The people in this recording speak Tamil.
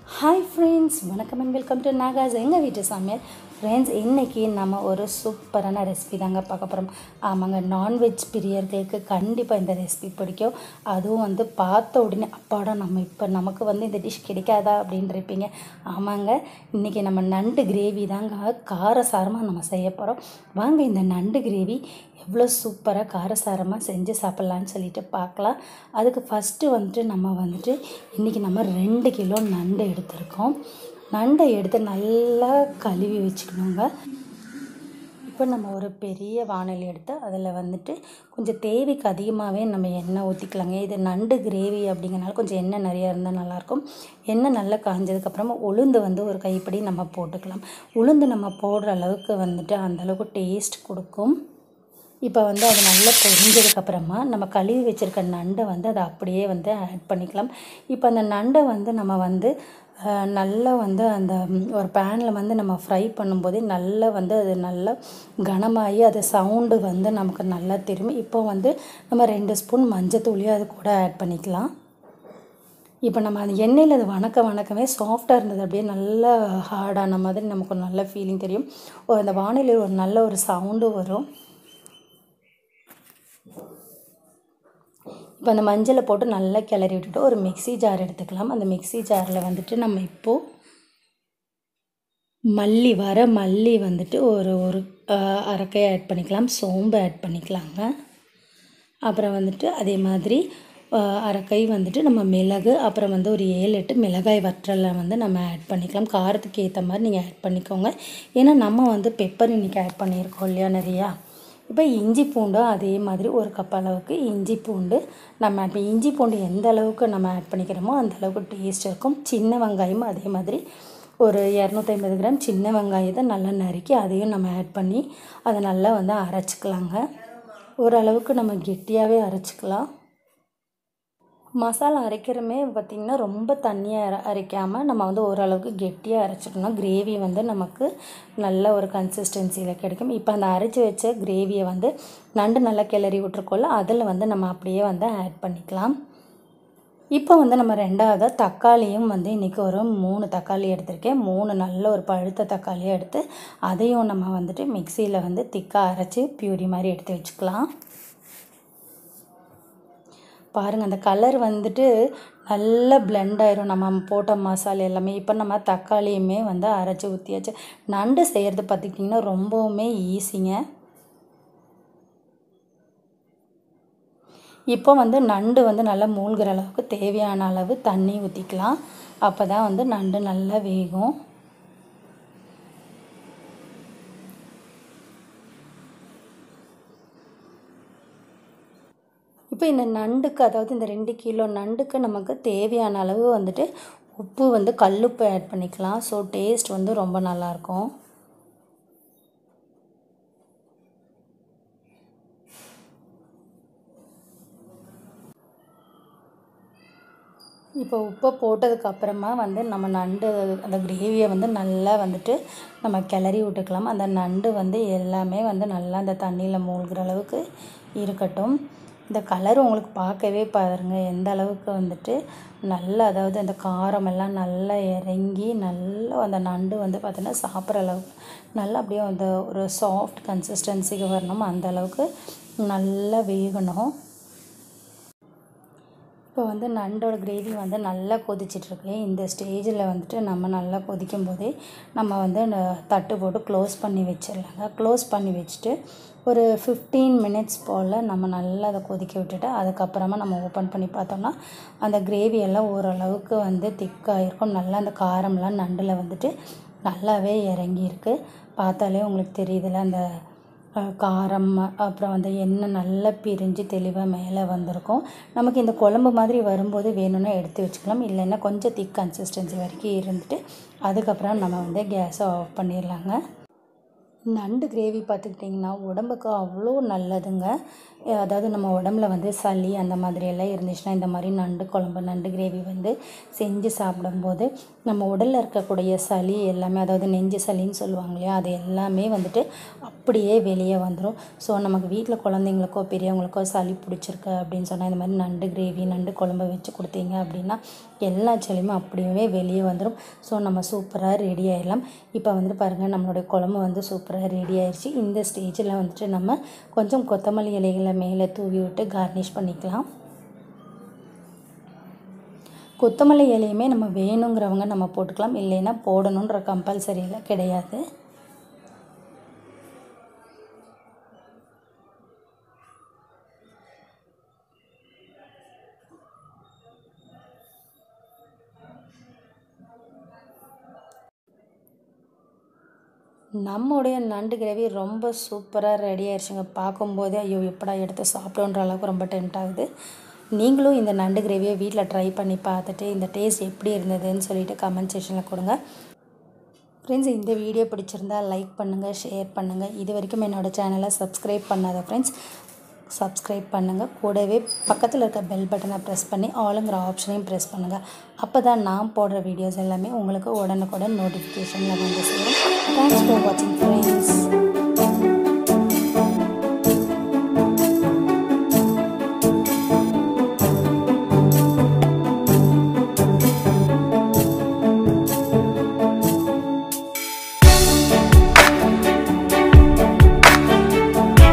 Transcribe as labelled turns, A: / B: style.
A: ஹாய் ஃப்ரெண்ட்ஸ் வணக்கம் அண்ட் வெல்கம் டு நாகாஸ் எங்கள் வீட்டு சமையல் ஃப்ரெண்ட்ஸ் இன்றைக்கி நம்ம ஒரு சூப்பரான ரெசிபி தாங்க பார்க்க போகிறோம் ஆமாங்க நான்வெஜ் பிரியர்களுக்கு கண்டிப்பாக இந்த ரெசிபி பிடிக்கும் அதுவும் வந்து பார்த்த உடனே அப்பாடா நம்ம இப்போ நமக்கு வந்து இந்த டிஷ் கிடைக்காதா அப்படின்னு இருப்பீங்க ஆமாங்க இன்றைக்கி நம்ம நண்டு கிரேவி தாங்க காரசாரமாக நம்ம செய்ய போகிறோம் வாங்க இந்த நண்டு கிரேவி எவ்வளோ சூப்பராக காரசாரமாக செஞ்சு சாப்பிட்லான்னு சொல்லிட்டு பார்க்கலாம் அதுக்கு ஃபஸ்ட்டு வந்துட்டு நம்ம வந்துட்டு இன்றைக்கி நம்ம ரெண்டு கிலோ நண்டு எடுத்திருக்கோம் நண்டை எடுத்து நல்லா கழுவி வச்சுக்கணுங்க இப்போ நம்ம ஒரு பெரிய வானொலி எடுத்து அதில் வந்துட்டு கொஞ்சம் தேவைக்கு அதிகமாகவே நம்ம எண்ணெய் ஊற்றிக்கலாங்க இது நண்டு கிரேவி அப்படிங்கிறனால கொஞ்சம் எண்ணெய் நிறையா இருந்தால் நல்லாயிருக்கும் எண்ணெய் நல்லா காஞ்சதுக்கப்புறமா உளுந்து வந்து ஒரு கைப்பிடி நம்ம போட்டுக்கலாம் உளுந்து நம்ம போடுற அளவுக்கு வந்துட்டு அந்தளவுக்கு டேஸ்ட் கொடுக்கும் இப்போ வந்து அது நல்லா பொரிஞ்சதுக்கப்புறமா நம்ம கழுவி வச்சுருக்க நண்டை வந்து அதை அப்படியே வந்து ஆட் பண்ணிக்கலாம் இப்போ அந்த நண்டை வந்து நம்ம வந்து அஹ், நல்லா வந்து அந்த ம், ஒரு பேனில் வந்து நம்ம ஃப்ரை பண்ணும்போதே நல்லா வந்து அது நல்லா கனமாகி அது சவுண்டு வந்து நமக்கு நல்லா தெரியும் இப்போ வந்து நம்ம ரெண்டு ஸ்பூன் மஞ்சத்தூளியும் அது கூட ஆட் பண்ணிக்கலாம் இப்போ நம்ம அந்த எண்ணெயில் அது வணக்க வணக்கமே சாஃப்டாக இருந்தது அப்படியே நல்லா ஹார்டான மாதிரி நமக்கு ஒரு நல்ல ஃபீலிங் தெரியும் ஒரு அந்த வானிலையில் ஒரு நல்ல ஒரு சவுண்டு வரும் இப்போ அந்த மஞ்சளை போட்டு நல்லா கிளறி விட்டுட்டு ஒரு மிக்ஸி ஜார் எடுத்துக்கலாம் அந்த மிக்ஸி ஜாரில் வந்துட்டு நம்ம இப்போது மல்லி வர மல்லி வந்துட்டு ஒரு ஒரு ஆஹ், அரைக்கை ஆட் பண்ணிக்கலாம் சோம்பு ஆட் பண்ணிக்கலாங்க அப்புறம் வந்துட்டு அதே மாதிரி ஆஹ், அரைக்கை வந்துட்டு நம்ம மிளகு அப்புறம் வந்து ஒரு ஏழு எட்டு மிளகாய் வற்றலை வந்து நம்ம ஆட் பண்ணிக்கலாம் காரத்துக்கு ஏற்ற மாதிரி நீங்கள் ஆட் பண்ணிக்கோங்க ஏன்னா நம்ம வந்து பெப்பர் இன்றைக்கி ஆட் பண்ணியிருக்கோம் இல்லையா நிறையா இப்போ இஞ்சி பூண்டும் அதே மாதிரி ஒரு கப் அளவுக்கு இஞ்சி பூண்டு நம்ம இப்போ இஞ்சி பூண்டு எந்த அளவுக்கு நம்ம ஆட் பண்ணிக்கிறோமோ அந்த அளவுக்கு டேஸ்ட் இருக்கும் சின்ன வெங்காயமும் அதே மாதிரி ஒரு இரநூத்தைம்பது கிராம் சின்ன வெங்காயத்தை நல்லா நறுக்கி அதையும் நம்ம ஆட் பண்ணி அதை நல்லா வந்து அரைச்சிக்கலாங்க ஓரளவுக்கு நம்ம கெட்டியாகவே அரைச்சிக்கலாம் மசாலா அரைக்கிறமே பார்த்திங்கன்னா ரொம்ப தண்ணியாக அரை அரைக்காமல் நம்ம வந்து ஓரளவுக்கு கெட்டியாக அரைச்சிட்டோம்னா கிரேவி வந்து நமக்கு நல்ல ஒரு கன்சிஸ்டன்சியில் கிடைக்கும் இப்போ அந்த அரைச்சி வச்ச கிரேவியை வந்து நண்டு நல்லா கிளறி விட்ருக்கோல்ல அதில் வந்து நம்ம அப்படியே வந்து ஆட் பண்ணிக்கலாம் இப்போ வந்து நம்ம ரெண்டாவது தக்காளியும் வந்து இன்றைக்கி ஒரு மூணு தக்காளி எடுத்திருக்கேன் மூணு நல்ல ஒரு பழுத்த தக்காளியை எடுத்து அதையும் நம்ம வந்துட்டு மிக்சியில் வந்து திக்காக அரைச்சி பியூரி மாதிரி எடுத்து வச்சுக்கலாம் பாருங்கள் அந்த கலர் வந்துட்டு நல்லா blend ஆயிரும் நம்ம போட்ட மசாலா எல்லாமே இப்போ நம்ம தக்காளியுமே வந்து அரைச்சி ஊற்றியாச்சு நண்டு செய்கிறது பார்த்திங்கன்னா ரொம்பவுமே ஈஸிங்க இப்போ வந்து நண்டு வந்து நல்லா மூழ்கிற அளவுக்கு தேவையான அளவு தண்ணி ஊற்றிக்கலாம் அப்போ தான் வந்து நண்டு நல்லா வேகும் இப்போ இந்த நண்டுக்கு அதாவது இந்த ரெண்டு கிலோ நண்டுக்கு நமக்கு தேவையான அளவு வந்துட்டு உப்பு வந்து கல்லுப்பு ஆட் பண்ணிக்கலாம் ஸோ டேஸ்ட் வந்து ரொம்ப நல்லாயிருக்கும் இப்போ உப்பை போட்டதுக்கு அப்புறமா வந்து நம்ம நண்டு அந்த கிரேவியை வந்து நல்லா வந்துட்டு நம்ம கிளறி விட்டுக்கலாம் அந்த நண்டு வந்து எல்லாமே வந்து நல்லா அந்த தண்ணியில் மூழ்கிற அளவுக்கு இருக்கட்டும் இந்த கலர் உங்களுக்கு பார்க்கவே பாருங்க எந்த அளவுக்கு வந்துட்டு நல்லா அதாவது அந்த காரம் எல்லாம் நல்லா இறங்கி நல்லா அந்த நண்டு வந்து பார்த்தீங்கன்னா சாப்பிட்ற அளவுக்கு நல்லா அப்படியே அந்த ஒரு சாஃப்ட் கன்சிஸ்டன்சிக்கு வரணும் அந்த அளவுக்கு நல்லா வேகணும் இப்போ வந்து நண்டோட கிரேவி வந்து நல்லா கொதிச்சிட்ருக்கு இந்த ஸ்டேஜில் வந்துட்டு நம்ம நல்லா கொதிக்கும் போதே நம்ம வந்து அந்த தட்டு போட்டு க்ளோஸ் பண்ணி வச்சிடலாங்க க்ளோஸ் பண்ணி வச்சுட்டு ஒரு ஃபிஃப்டீன் மினிட்ஸ் போல் நம்ம நல்லா அதை கொதிக்க விட்டுட்டு அதுக்கப்புறமா நம்ம ஓப்பன் பண்ணி பார்த்தோம்னா அந்த கிரேவி எல்லாம் ஓரளவுக்கு வந்து திக்காக இருக்கும் நல்லா அந்த காரம்லாம் நண்டில் வந்துட்டு நல்லாவே இறங்கியிருக்கு பார்த்தாலே உங்களுக்கு தெரியுதுல்ல அந்த அஹ், காரம் அப்புறம் வந்து எண்ணெய் நல்லா பிரிஞ்சு தெளிவாக மேலே வந்திருக்கும் நமக்கு இந்த குழம்பு மாதிரி வரும்போது வேணும்னா எடுத்து வச்சுக்கலாம் இல்லைன்னா கொஞ்சம் திக் கன்சிஸ்டன்சி வரைக்கும் இருந்துட்டு அதுக்கப்புறம் நம்ம வந்து கேஸை ஆஃப் பண்ணிடலாங்க நண்டு கிரேவி பார்த்துக்கிட்டிங்கன்னா உடம்புக்கு அவ்வளோ நல்லதுங்க அஹ் அதாவது நம்ம உடம்புல வந்து சளி அந்த மாதிரி எல்லாம் இருந்துச்சுன்னா இந்த மாதிரி நண்டு குழம்பு நண்டு கிரேவி வந்து செஞ்சு சாப்பிடும்போது நம்ம உடலில் இருக்கக்கூடிய சளி எல்லாமே அதாவது நெஞ்சு சளின்னு சொல்லுவாங்க இல்லையா அது எல்லாமே வந்துட்டு அப்படியே வெளியே வந்துடும் ஸோ நமக்கு வீட்டில் குழந்தைங்களுக்கோ பெரியவங்களுக்கோ சளி பிடிச்சிருக்கு அப்படின்னு சொன்னால் இந்த மாதிரி நண்டு கிரேவி நண்டு குழம்பு வச்சு கொடுத்தீங்க அப்படின்னா எல்லா சளியுமே அப்படியே வெளியே வந்துடும் ஸோ நம்ம சூப்பராக ரெடி ஆயிடலாம் இப்போ வந்துட்டு பாருங்கள் நம்மளுடைய குழம்பு வந்து சூப்பராக ரெடி ஆயிடுச்சு இந்த ஸ்டேஜில் வந்துட்டு நம்ம கொஞ்சம் கொத்தமல்லி இலைகளை மேலே தூவி விட்டு கார்னிஷ் பண்ணிக்கலாம் கொத்தமல்லி இலையுமே நம்ம வேணுங்கிறவங்க நம்ம போட்டுக்கலாம் இல்லைன்னா போடணுன்ற கம்பல்சரியில் கிடையாது நம்முடைய நண்டு கிரேவி ரொம்ப சூப்பராக ரெடி ஆயிடுச்சுங்க பார்க்கும்போதே ஐயோ எப்படா எடுத்து சாப்பிட்டோன்ற அளவுக்கு ரொம்ப டெம்ட் ஆகுது நீங்களும் இந்த நண்டு கிரேவியை வீட்டில் ட்ரை பண்ணி பார்த்துட்டு இந்த டேஸ்ட் எப்படி இருந்ததுன்னு சொல்லிட்டு கமெண்ட் செக்ஷனில் கொடுங்க ஃப்ரெண்ட்ஸ் இந்த வீடியோ பிடிச்சிருந்தா லைக் பண்ணுங்கள் ஷேர் பண்ணுங்கள் இது வரைக்கும் என்னோடய சேனலை சப்ஸ்கிரைப் பண்ணாத ஃப்ரெண்ட்ஸ் சப்ஸ்கிரைப் பண்ணுங்கள் கூடவே பக்கத்தில் இருக்க பெல் பட்டனை ப்ரெஸ் பண்ணி ஆளுங்கிற ஆப்ஷனையும் ப்ரெஸ் பண்ணுங்கள் அப்போ தான் நான் போடுற வீடியோஸ் எல்லாமே உங்களுக்கு உடனுக்குடன் நோட்டிஃபிகேஷனில் வந்து சேரும் தேங்க்ஸ் ஃபார் வாட்சிங் ஃப்ரெண்ட்ஸ்